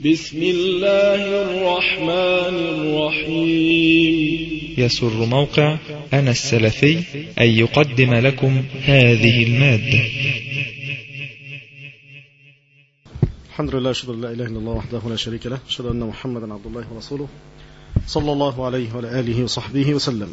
بسم الله الرحمن الرحيم يسر موقع أنا السلفي أن يقدم لكم هذه المادة الحمد لله أشهد أن لا إله إلا الله وحده لا شريك له أشهد أن محمدا عبد الله ورسوله صلى الله عليه وعلى آله وصحبه وسلم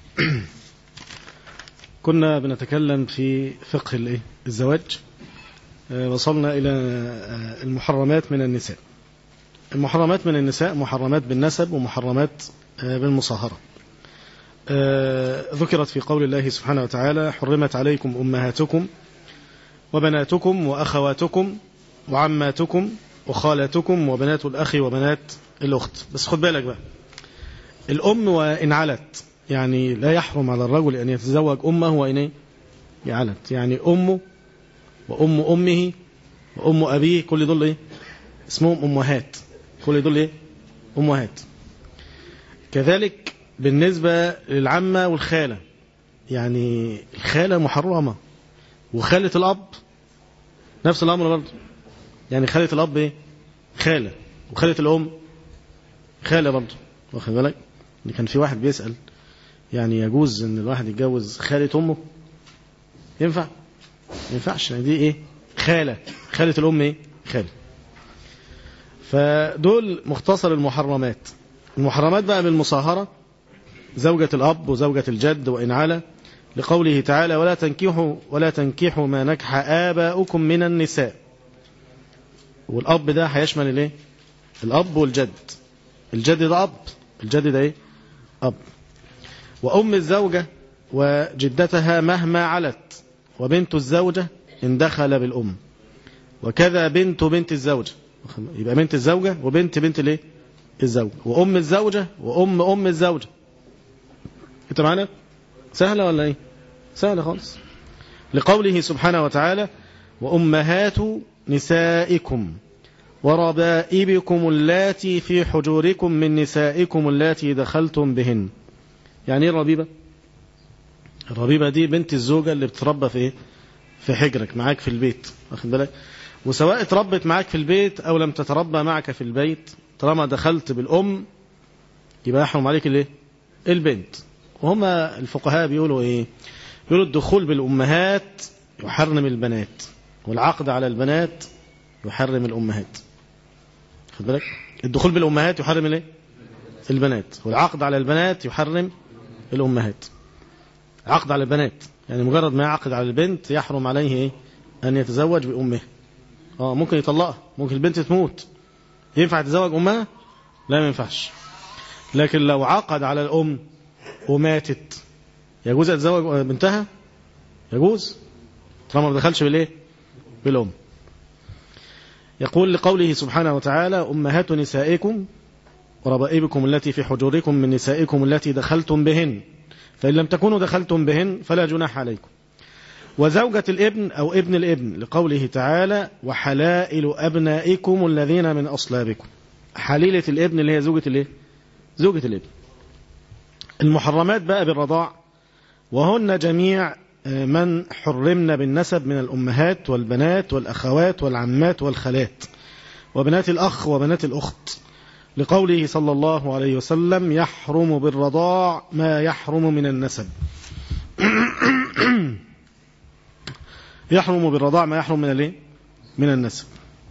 كنا بنتكلم في فقه الإيه؟ الزواج آه، وصلنا إلى آه، المحرمات من النساء المحرمات من النساء محرمات بالنسب ومحرمات آه، بالمصاهرة آه، ذكرت في قول الله سبحانه وتعالى حرمت عليكم أمهاتكم وبناتكم وأخواتكم وعماتكم وخالاتكم وبنات الأخ وبنات الأخت بس خد بالك بقى الأم وإن علت يعني لا يحرم على الرجل أن يتزوج أمه وإن إيه؟ علت يعني أمه وأم أمه وأم أبيه كل دول إيه اسمهم أمهات كل دول إيه أمهات كذلك بالنسبة للعمة والخالة يعني الخالة محرمة وخالة الأب نفس الأمر برضه يعني خالة الأب إيه خالة وخالة الأم خالة برضه واخد بالك إن كان في واحد بيسأل يعني يجوز إن الواحد يتجوز خالة أمه ينفع ما ينفعش يعني دي إيه خالة خالة الأم إيه خالة فدول مختصر المحرمات المحرمات بقى بالمصاهرة زوجة الأب وزوجة الجد وإن على لقوله تعالى ولا تنكحوا ولا تنكحوا ما نكح آباؤكم من النساء والأب ده هيشمل الايه الأب والجد الجد ده أب الجد ده ايه أب وأم الزوجة وجدتها مهما علت وبنت الزوجة إن دخل بالأم وكذا بنت بنت الزوجة يبقى بنت الزوجة وبنت بنت الايه الزوجة وأم الزوجة وأم أم الزوجة انت معانا سهلة ولا ايه سهلة خالص لقوله سبحانه وتعالى وأمهات نسائكم وربائبكم اللاتي في حجوركم من نسائكم اللاتي دخلتم بهن يعني ايه الربيبة الربيبة دي بنت الزوجة اللي بتربى في ايه في حجرك معاك في البيت واخد بالك وسواء اتربت معاك في البيت او لم تتربى معك في البيت طالما دخلت بالام يبقى يحرم عليك الايه البنت وهما الفقهاء بيقولوا ايه بيقولوا الدخول بالامهات يحرم البنات والعقد على البنات يحرم الامهات خد بالك الدخول بالامهات يحرم الايه البنات والعقد على البنات يحرم الامهات عقد على البنات يعني مجرد ما يعقد على البنت يحرم عليه ايه ان يتزوج بامها اه ممكن يطلقها ممكن البنت تموت ينفع تتزوج امها لا ما ينفعش لكن لو عقد على الام وماتت يجوز يتزوج بنتها يجوز طالما ما دخلش بالايه بالام يقول لقوله سبحانه وتعالى امهات نسائكم وربائبكم التي في حجوركم من نسائكم التي دخلتم بهن فإن لم تكونوا دخلتم بهن فلا جناح عليكم وزوجة الابن أو ابن الابن لقوله تعالى وحلائل أبنائكم الذين من أصلابكم حليلة الابن اللي هي زوجة الايه زوجة الابن المحرمات بقى بالرضاع وهن جميع من حرمنا بالنسب من الأمهات والبنات والأخوات والعمات والخالات وبنات الأخ وبنات الأخت لقوله صلى الله عليه وسلم يحرم بالرضاع ما يحرم من النسب يحرم بالرضاع ما يحرم من الايه من النسب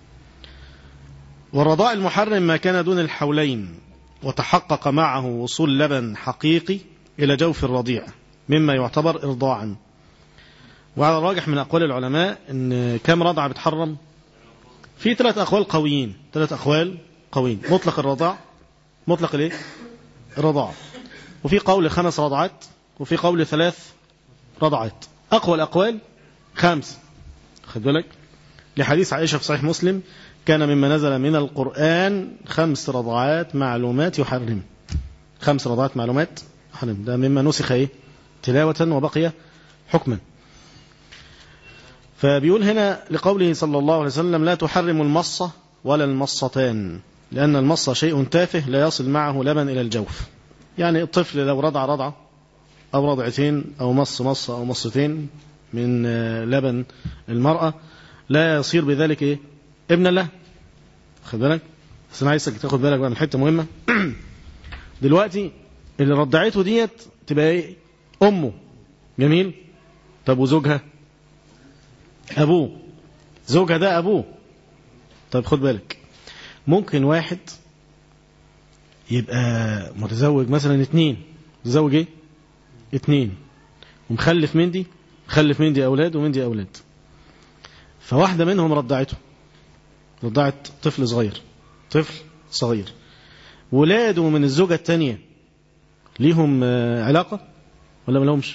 والرضاع المحرم ما كان دون الحولين وتحقق معه وصول لبن حقيقي إلى جوف الرضيع مما يعتبر إرضاعا وعلى الراجح من أقوال العلماء أن كم رضعة بتحرم في ثلاث أقوال قويين ثلاث أقوال قويين مطلق الرضاع مطلق الايه الرضاع وفي قول خمس رضعات وفي قول ثلاث رضعات أقوى الأقوال خمس خد بالك لحديث عائشة في صحيح مسلم كان مما نزل من القرآن خمس رضعات معلومات يحرم خمس رضعات معلومات يحرم ده مما نسخ ايه تلاوة وبقي حكما فبيقول هنا لقوله صلى الله عليه وسلم لا تحرم المصة ولا المصتان لأن المصة شيء تافه لا يصل معه لبن إلى الجوف يعني الطفل لو رضع رضعة أو رضعتين أو مص مصة أو مصتين من لبن المرأة لا يصير بذلك إيه؟ ابن له خد بالك بس انا عايزك تاخد بالك بقى من حته مهمه دلوقتي اللي رضعته ديت تبقى ايه امه جميل طب وزوجها ابوه زوجها ده ابوه طب خد بالك ممكن واحد يبقى متزوج مثلا اتنين متزوج ايه اتنين ومخلف من دي مخلف من دي اولاد ومن دي اولاد فواحده منهم رضعته رضعت طفل صغير طفل صغير ولاده من الزوجه الثانيه ليهم آه، علاقه ولا ما لهمش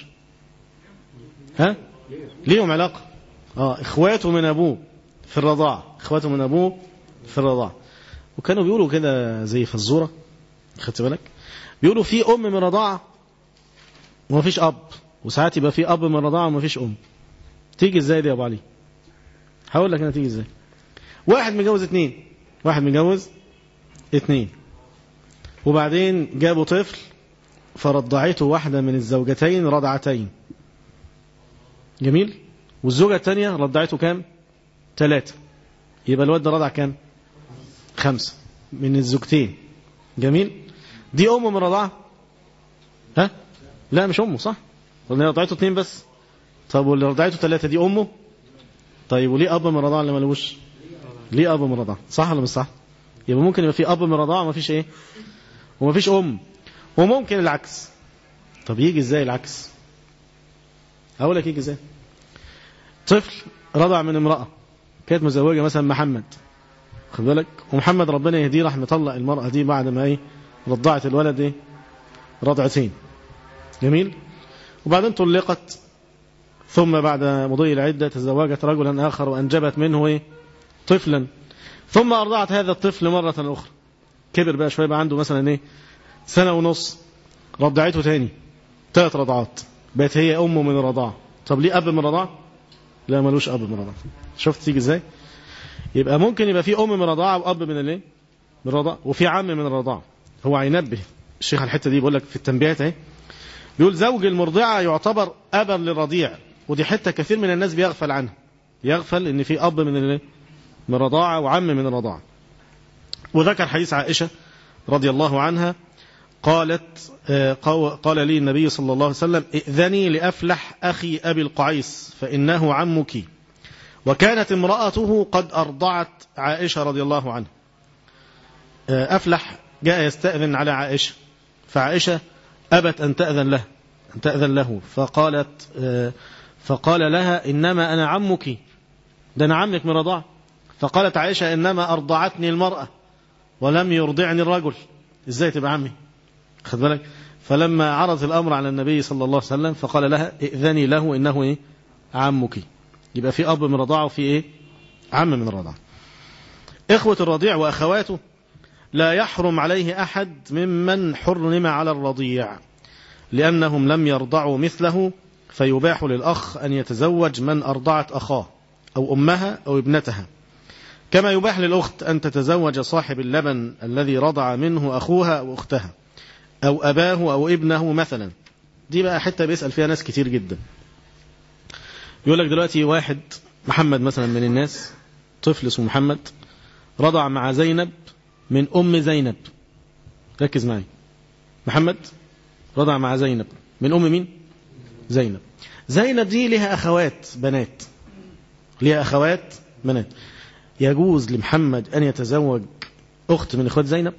ها ليهم علاقه اه اخواته من ابوه في الرضاعه اخواته من ابوه في الرضاعه وكانوا بيقولوا كده زي فزوره خدت بالك بيقولوا في ام من رضاعه وما فيش اب وساعات يبقى في اب من رضاعه وما فيش ام تيجي ازاي دي يا ابو علي هقول لك انا تيجي ازاي واحد متجوز اتنين واحد متجوز اتنين وبعدين جابوا طفل فرضعته واحدة من الزوجتين رضعتين جميل والزوجة الثانية رضعته كام ثلاثة يبقى الواد ده رضع كام خمسة من الزوجتين جميل دي أمه من رضاعة ها لا مش أمه صح ولا هي رضعته اثنين بس طب واللي رضعته ثلاثة دي أمه طيب وليه أب من رضاعة اللي ملوش ليه أب من رضاعة صح ولا مش صح يبقى ممكن يبقى في أب من رضاعة وما فيش إيه وما فيش أم وممكن العكس طب يجي ازاي العكس هقول لك يجي ازاي طفل رضع من امرأة كانت مزوجة مثلا محمد خد بالك ومحمد ربنا يهديه راح مطلق المرأة دي بعد ما ايه رضعت الولد ايه رضعتين جميل وبعدين طلقت ثم بعد مضي العدة تزوجت رجلا آخر وأنجبت منه ايه طفلا ثم أرضعت هذا الطفل مرة أخرى كبر بقى شوية بقى عنده مثلا ايه سنة ونص رضعته تاني ثلاث رضعات بقت هي أمه من الرضاعة طب ليه أب من الرضاعة لا ملوش أب من الرضاعة شفت تيجي ازاي يبقى ممكن يبقى في أم من الرضاعة وأب من الايه من الرضاعة وفي عم من الرضاعة هو هينبه الشيخ الحتة دي بيقول لك في التنبيهات اهي بيقول زوج المرضعة يعتبر أبا للرضيع ودي حتة كثير من الناس بيغفل عنها يغفل ان في أب من الايه من الرضاعة وعم من الرضاعة وذكر حديث عائشة رضي الله عنها قالت قال لي النبي صلى الله عليه وسلم ائذني لأفلح أخي أبي القعيس فإنه عمك وكانت امرأته قد أرضعت عائشة رضي الله عنها أفلح جاء يستأذن على عائشة فعائشة أبت أن تأذن له أن تأذن له فقالت فقال لها إنما أنا عمك ده أنا عمك من رضاع فقالت عائشة إنما أرضعتني المرأة ولم يرضعني الرجل إزاي تبقى عمي خد بالك فلما عرض الأمر على النبي صلى الله عليه وسلم فقال لها ائذني له إنه إيه عمك يبقى في أب من رضاعه وفي إيه عم من الرضاعة إخوة الرضيع وأخواته لا يحرم عليه أحد ممن حرم على الرضيع لأنهم لم يرضعوا مثله فيباح للأخ أن يتزوج من أرضعت أخاه أو أمها أو ابنتها كما يباح للأخت أن تتزوج صاحب اللبن الذي رضع منه أخوها أو أختها أو أباه أو ابنه مثلا دي بقى حتة بيسأل فيها ناس كتير جدا يقول لك دلوقتي واحد محمد مثلا من الناس طفل اسمه محمد رضع مع زينب من أم زينب ركز معي محمد رضع مع زينب من أم مين زينب زينب دي لها أخوات بنات لها أخوات بنات يجوز لمحمد أن يتزوج أخت من إخوات زينب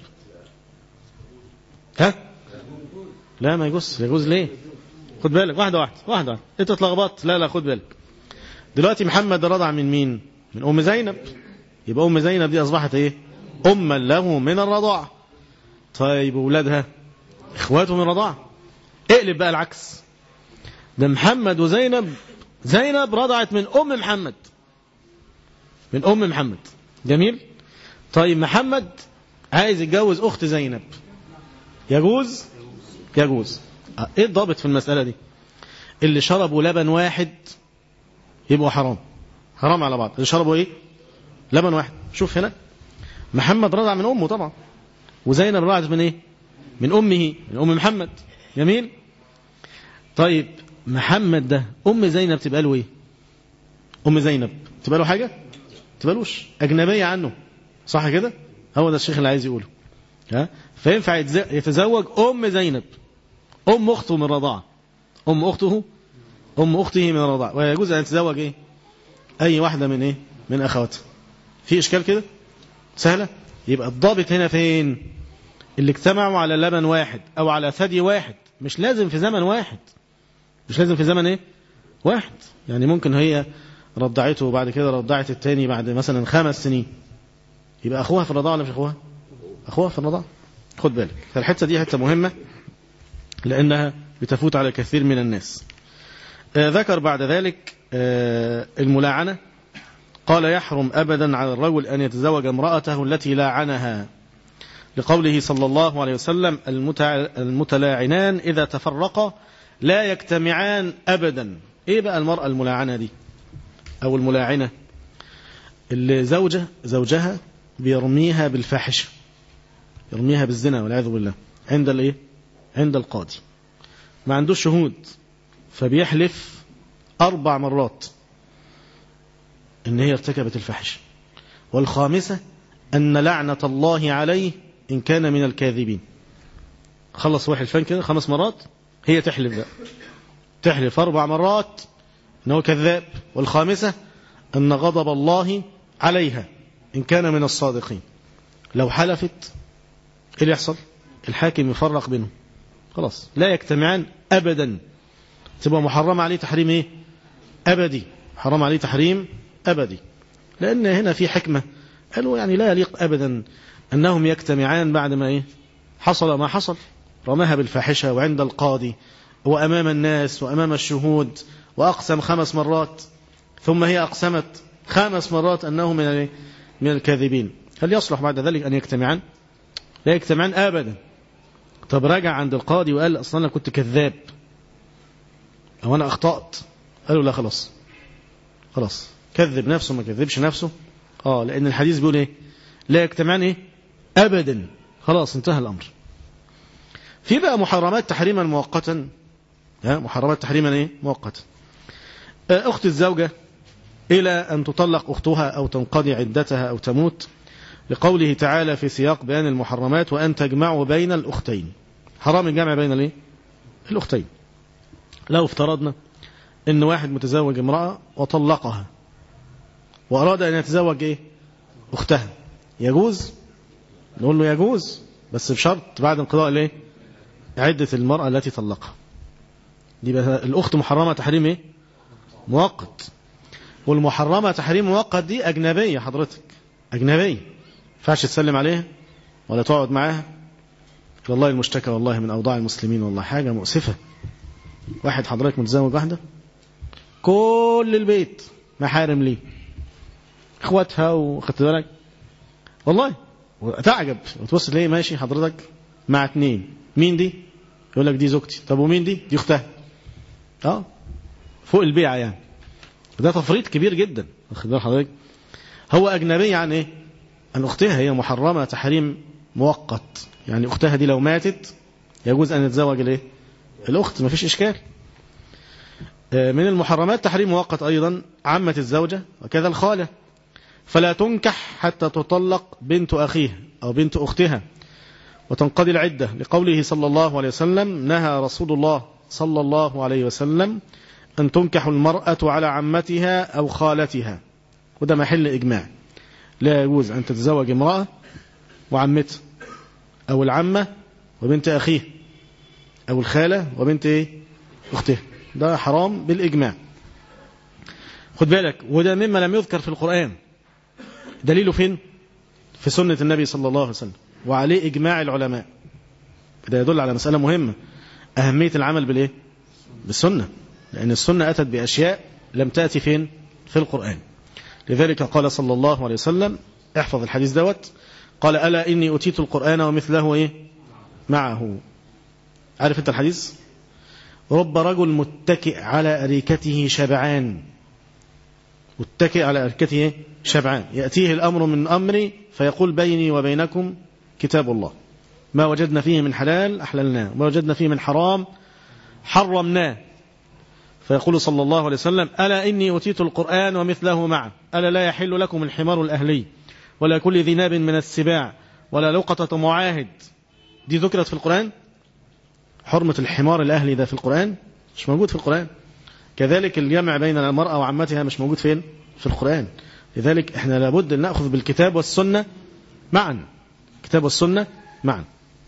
ها لا ما يجوز يجوز ليه خد بالك واحدة واحدة واحدة واحدة انت اتلخبطت لا لا خد بالك دلوقتي محمد رضع من مين من أم زينب يبقى أم زينب دي أصبحت إيه أما له من الرضاعة طيب أولادها إخواته من الرضاعة اقلب بقى العكس ده محمد وزينب زينب رضعت من أم محمد من أم محمد جميل طيب محمد عايز يتجوز أخت زينب يجوز يجوز ايه الضابط في المسألة دي اللي شربوا لبن واحد يبقوا حرام حرام على بعض اللي شربوا ايه لبن واحد شوف هنا محمد رضع من أمه طبعا وزينب رضعت من ايه من أمه من أم محمد جميل طيب محمد ده أم زينب تبقى له ايه أم زينب تبقى له حاجة تبقالوش أجنبية عنه صح كده هو ده الشيخ اللي عايز يقوله ها فينفع يتزوج أم زينب أم أخته من رضاعة أم أخته أم أخته من الرضاعة ويجوز أن يتزوج إيه أي واحدة من إيه من أخواتها في إشكال كده سهلة يبقى الضابط هنا فين اللي اجتمعوا على لبن واحد أو على ثدي واحد مش لازم في زمن واحد مش لازم في زمن إيه واحد يعني ممكن هي رضعته وبعد كده رضعت التاني بعد مثلا خمس سنين يبقى أخوها في الرضاعة ولا مش أخوها أخوها في الرضاعة خد بالك فالحتة دي حتة مهمة لأنها بتفوت على كثير من الناس آه ذكر بعد ذلك آه الملاعنة قال يحرم أبدا على الرجل أن يتزوج امرأته التي لاعنها لقوله صلى الله عليه وسلم المتلاعنان إذا تفرقا لا يجتمعان أبدا إيه بقى المرأة الملاعنة دي أو الملاعنة اللي زوجة زوجها بيرميها بالفاحشة يرميها بالزنا والعياذ بالله عند الايه عند القاضي ما عندوش شهود فبيحلف أربع مرات إن هي ارتكبت الفحش والخامسة أن لعنة الله عليه إن كان من الكاذبين خلص واحد الفن كده خمس مرات هي تحلف بقى تحلف أربع مرات أنه كذاب والخامسة أن غضب الله عليها إن كان من الصادقين لو حلفت إيه اللي يحصل الحاكم يفرق بينهم خلاص لا يجتمعان أبدا تبقى محرم عليه تحريم إيه أبدي حرام عليه تحريم أبدي لأن هنا في حكمة قالوا يعني لا يليق أبدا أنهم يجتمعان بعد ما إيه حصل ما حصل رماها بالفاحشة وعند القاضي وأمام الناس وأمام الشهود وأقسم خمس مرات ثم هي أقسمت خمس مرات أنه من من الكاذبين هل يصلح بعد ذلك أن يجتمعان لا يجتمعان أبدا طب راجع عند القاضي وقال أصلا أنا كنت كذاب أو أنا أخطأت قالوا لا خلاص خلاص كذب نفسه ما كذبش نفسه آه لأن الحديث بيقول إيه لا يجتمعان إيه أبدا خلاص انتهى الأمر في بقى محرمات تحريما مؤقتا ها محرمات تحريما إيه مؤقتا أخت الزوجة إلى أن تطلق أختها أو تنقضي عدتها أو تموت لقوله تعالى في سياق بيان المحرمات وأن تجمعوا بين الأختين حرام الجمع بين الايه الأختين لو افترضنا ان واحد متزوج امرأة وطلقها وأراد أن يتزوج إيه أختها يجوز نقول له يجوز بس بشرط بعد انقضاء الايه عدة المرأة التي طلقها دي بقى الأخت محرمة تحريم إيه مؤقت والمحرمة تحريم مؤقت دي أجنبية حضرتك أجنبية فاش تسلم عليها ولا تقعد معاها والله المشتكى والله من أوضاع المسلمين والله حاجة مؤسفة واحد حضرتك متزوج واحدة كل البيت محارم ليه اخواتها وخدت بالك والله تعجب وتبص ليه ماشي حضرتك مع اتنين مين دي يقول لك دي زوجتي طب ومين دي دي اختها اه فوق البيعة يعني ده تفريط كبير جدا واخد بال حضرتك هو أجنبي عن إيه أن أختها هي محرمة تحريم مؤقت يعني أختها دي لو ماتت يجوز أن يتزوج الإيه الأخت ما فيش إشكال من المحرمات تحريم مؤقت أيضا عمة الزوجة وكذا الخالة فلا تنكح حتى تطلق بنت أخيها أو بنت أختها وتنقضي العدة لقوله صلى الله عليه وسلم نهى رسول الله صلى الله عليه وسلم أن تنكح المرأة على عمتها أو خالتها وده محل إجماع لا يجوز أن تتزوج امرأة وعمتها أو العمة وبنت أخيه أو الخالة وبنت إيه؟ أختها ده حرام بالإجماع خد بالك وده مما لم يذكر في القرآن دليله فين في سنة النبي صلى الله عليه وسلم وعليه إجماع العلماء ده يدل على مسألة مهمة أهمية العمل بالإيه بالسنة لأن السنة أتت بأشياء لم تأتي فين في القرآن لذلك قال صلى الله عليه وسلم احفظ الحديث دوت قال ألا إني أتيت القرآن ومثله إيه معه عارف أنت الحديث رب رجل متكئ على أريكته شبعان متكئ على أريكته شبعان يأتيه الأمر من أمري فيقول بيني وبينكم كتاب الله ما وجدنا فيه من حلال أحللناه وما وجدنا فيه من حرام حرمناه فيقول صلى الله عليه وسلم ألا إني أتيت القرآن ومثله معه ألا لا يحل لكم الحمار الأهلي ولا كل ذي ناب من السباع ولا لقطة معاهد دي ذكرت في القرآن حرمة الحمار الأهلي ده في القرآن مش موجود في القرآن كذلك الجمع بين المرأة وعمتها مش موجود فين في القرآن لذلك احنا لابد ان نأخذ بالكتاب والسنة معا الكتاب والسنة معا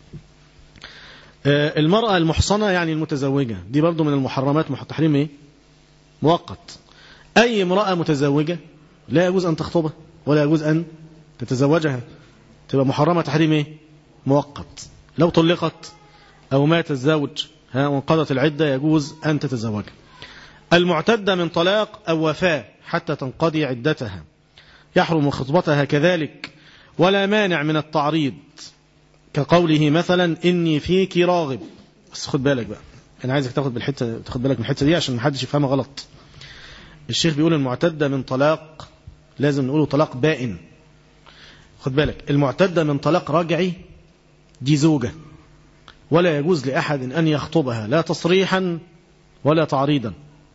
آه، المرأة المحصنة يعني المتزوجة دي برضو من المحرمات تحريم ايه مؤقت اي امرأة متزوجة لا يجوز ان تخطبها ولا يجوز ان تتزوجها تبقى محرمة تحريم ايه مؤقت لو طلقت او مات الزوج ها وانقضت العدة يجوز ان تتزوجها المعتدة من طلاق او وفاة حتى تنقضي عدتها يحرم خطبتها كذلك ولا مانع من التعريض كقوله مثلا إني فيك راغب بس خد بالك بقى أنا عايزك تاخد بالحتة تاخد بالك من الحتة دي عشان محدش يفهمها غلط الشيخ بيقول المعتدة من طلاق لازم نقوله طلاق بائن خد بالك المعتدة من طلاق رجعي دي زوجة ولا يجوز لأحد أن يخطبها لا تصريحا ولا تعريضا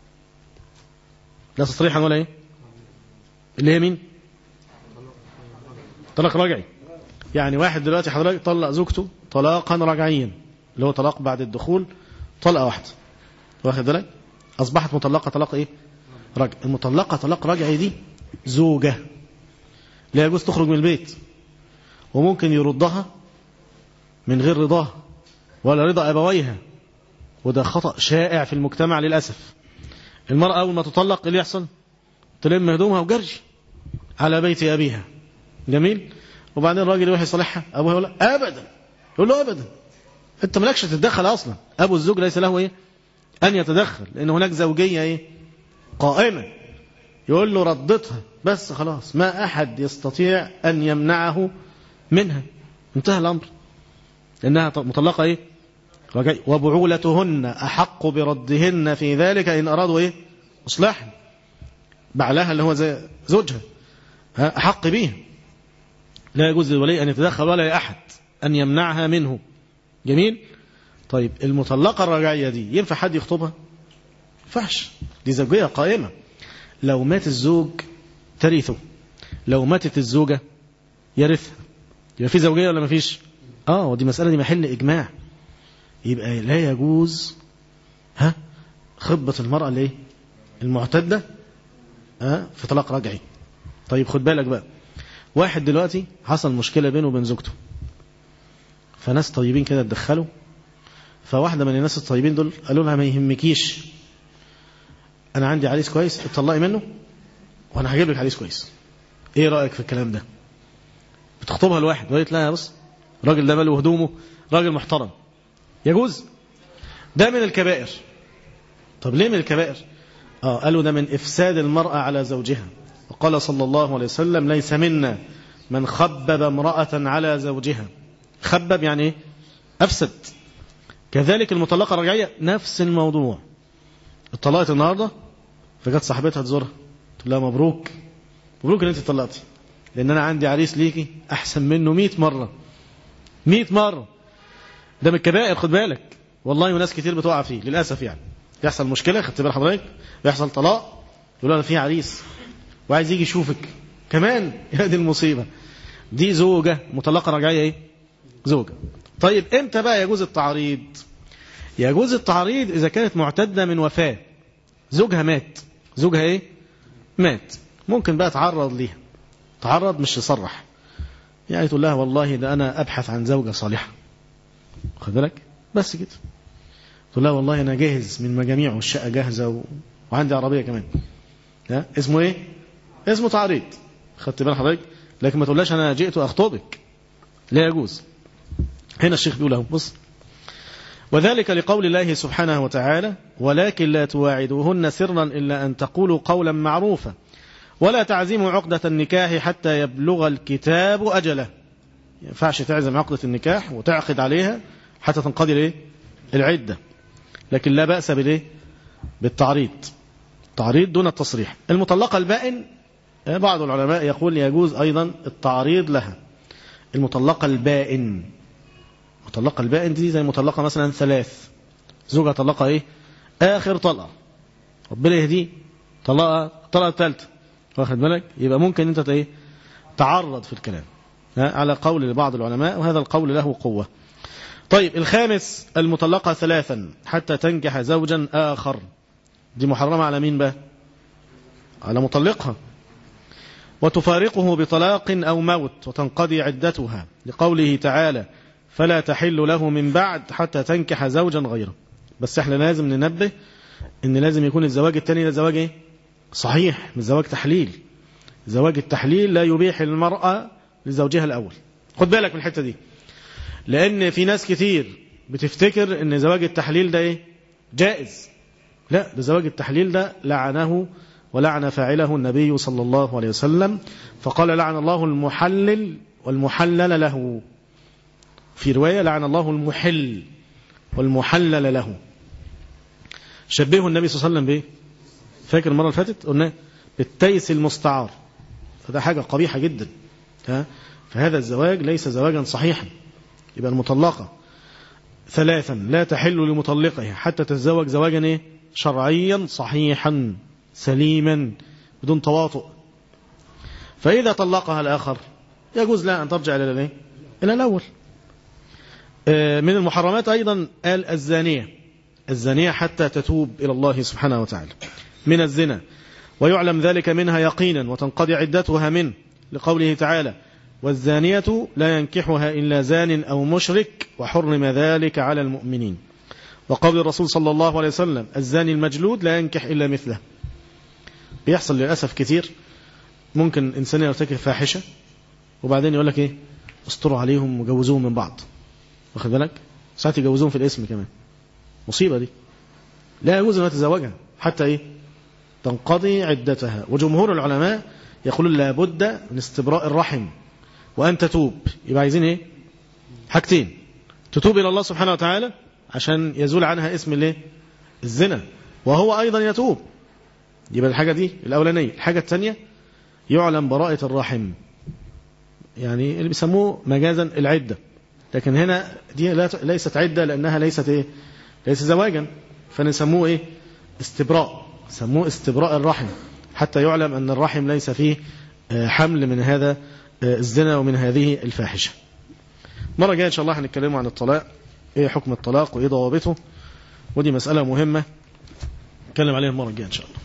لا تصريحا ولا ايه اللي هي مين طلاق رجعي يعني واحد دلوقتي حضرتك طلق زوجته طلاقا رجعيا اللي هو طلاق بعد الدخول طلقه واحده واخد بالك اصبحت مطلقه طلاق ايه رجع المطلقه طلاق رجعي دي زوجه لا يجوز تخرج من البيت وممكن يردها من غير رضاها ولا رضا ابويها وده خطأ شائع في المجتمع للأسف المرأة أول ما تطلق إيه اللي يحصل تلم هدومها وجري على بيت أبيها جميل وبعدين الراجل يروح يصالحها أبوها يقول له أبدا يقول له أبدا أنت مالكش تتدخل أصلا أبو الزوج ليس له إيه أن يتدخل لأن هناك زوجية إيه قائمة يقول له ردتها بس خلاص ما أحد يستطيع أن يمنعه منها انتهى الأمر لأنها مطلقة إيه رجعي وبعولتهن أحق بردهن في ذلك إن أرادوا إيه إصلاحا بعلها اللي هو زي زوجها أحق به لا يجوز للولي أن يتدخل ولا لأحد أن يمنعها منه جميل طيب المطلقة الرجعية دي ينفع حد يخطبها فحش دي زوجية قائمة لو مات الزوج ترثه لو ماتت الزوجة يرثها يبقى في زوجية ولا ما فيش اه ودي مسألة دي محل إجماع يبقى لا يجوز ها خطبة المرأة ليه المعتدة ها في طلاق رجعي طيب خد بالك بقى واحد دلوقتي حصل مشكلة بينه وبين زوجته فناس طيبين كده اتدخلوا فواحدة من الناس الطيبين دول قالوا لها ما يهمكيش أنا عندي عريس كويس اتطلقي منه وأنا هجيب لك عريس كويس إيه رأيك في الكلام ده بتخطبها الواحد وقالت لا يا بص راجل ده ماله هدومه راجل محترم يجوز ده من الكبائر طب ليه من الكبائر آه قالوا ده من إفساد المرأة على زوجها وقال صلى الله عليه وسلم ليس منا من خبب امرأة على زوجها خبب يعني ايه أفسد كذلك المطلقة الرجعية نفس الموضوع اتطلقت النهاردة فجت صاحبتها تزورها تقول لها مبروك مبروك ان انت اتطلقتي لان انا عندي عريس ليكي احسن منه 100 مرة 100 مرة ده من الكبائر خد بالك والله وناس كتير بتقع فيه للاسف يعني يحصل مشكلة خدت بال حضرتك يحصل طلاق يقول انا في عريس وعايز يجي يشوفك كمان يا دي المصيبة دي زوجة مطلقة رجعية ايه زوجة طيب امتى بقى يجوز التعريض يجوز التعريض اذا كانت معتدة من وفاة زوجها مات زوجها ايه مات ممكن بقى تعرض ليها تعرض مش يصرح يعني تقول لها والله ده انا ابحث عن زوجة صالحة خد بالك بس كده تقول لها والله انا جاهز من مجاميع والشقة جاهزة و... وعندي عربية كمان ها اسمه ايه اسمه تعريض خدت بال حضرتك لكن ما تقولهاش انا جئت اخطبك لا يجوز هنا الشيخ بيقول اهو بص وذلك لقول الله سبحانه وتعالى ولكن لا تواعدوهن سرا إلا أن تقولوا قولا معروفا ولا تعزموا عقدة النكاح حتى يبلغ الكتاب أجله ينفعش تعزم عقدة النكاح وتعقد عليها حتى تنقضي الايه العدة لكن لا بأس بالايه بالتعريض تعريض دون التصريح المطلقة البائن بعض العلماء يقول يجوز أيضا التعريض لها المطلقة البائن مطلقة البائن دي زي مطلقة مثلا ثلاث زوجها طلقة ايه اخر طلقة ربنا يهديه طلقة طلقة الثالثة واخد بالك يبقى ممكن انت ايه تعرض في الكلام على قول لبعض العلماء وهذا القول له قوة طيب الخامس المطلقة ثلاثا حتى تنكح زوجا آخر دي محرمة على مين بقى على مطلقها وتفارقه بطلاق أو موت وتنقضي عدتها لقوله تعالى فلا تحل له من بعد حتى تنكح زوجا غيره بس احنا لازم ننبه ان لازم يكون الزواج الثاني ده زواج ايه صحيح مش زواج تحليل زواج التحليل لا يبيح المرأة لزوجها الأول خد بالك من الحتة دي لأن في ناس كتير بتفتكر ان زواج التحليل ده ايه جائز لا ده زواج التحليل ده لعنه ولعن فاعله النبي صلى الله عليه وسلم فقال لعن الله المحلل والمحلل له في رواية لعن الله المحل والمحلل له شبهه النبي صلى الله عليه وسلم بايه فاكر المرة اللي فاتت قلنا بالتيس المستعار فده حاجة قبيحة جدا ها فهذا الزواج ليس زواجا صحيحا يبقى المطلقة ثلاثا لا تحل لمطلقها حتى تتزوج زواجا ايه شرعيا صحيحا سليما بدون تواطؤ فإذا طلقها الآخر يجوز لها أن ترجع إلى الايه إلى الأول من المحرمات أيضا قال الزانية الزانية حتى تتوب إلى الله سبحانه وتعالى من الزنا ويعلم ذلك منها يقينا وتنقضي عدتها منه لقوله تعالى والزانية لا ينكحها إلا زان أو مشرك وحرم ذلك على المؤمنين وقول الرسول صلى الله عليه وسلم الزاني المجلود لا ينكح إلا مثله بيحصل للأسف كتير ممكن إنسان يرتكب فاحشة وبعدين يقول لك إيه استروا عليهم وجوزوهم من بعض واخد بالك ساعات يجوزوهم في الاسم كمان مصيبة دي لا يجوز أن تزوجها حتى إيه تنقضي عدتها وجمهور العلماء يقولون لابد من استبراء الرحم وأن تتوب يبقى عايزين إيه حاجتين تتوب إلى الله سبحانه وتعالى عشان يزول عنها اسم الايه الزنا وهو أيضا يتوب يبقى الحاجة دي الأولانية الحاجة الثانية يعلم براءة الرحم يعني اللي بيسموه مجازا العدة لكن هنا دي ليست عدة لأنها ليست إيه ليس زواجا فنسموه إيه استبراء سموه استبراء الرحم حتى يعلم أن الرحم ليس فيه حمل من هذا الزنا ومن هذه الفاحشة مرة جاية إن شاء الله هنتكلم عن الطلاق إيه حكم الطلاق وإيه ضوابطه ودي مسألة مهمة نتكلم عليها المرة الجاية إن شاء الله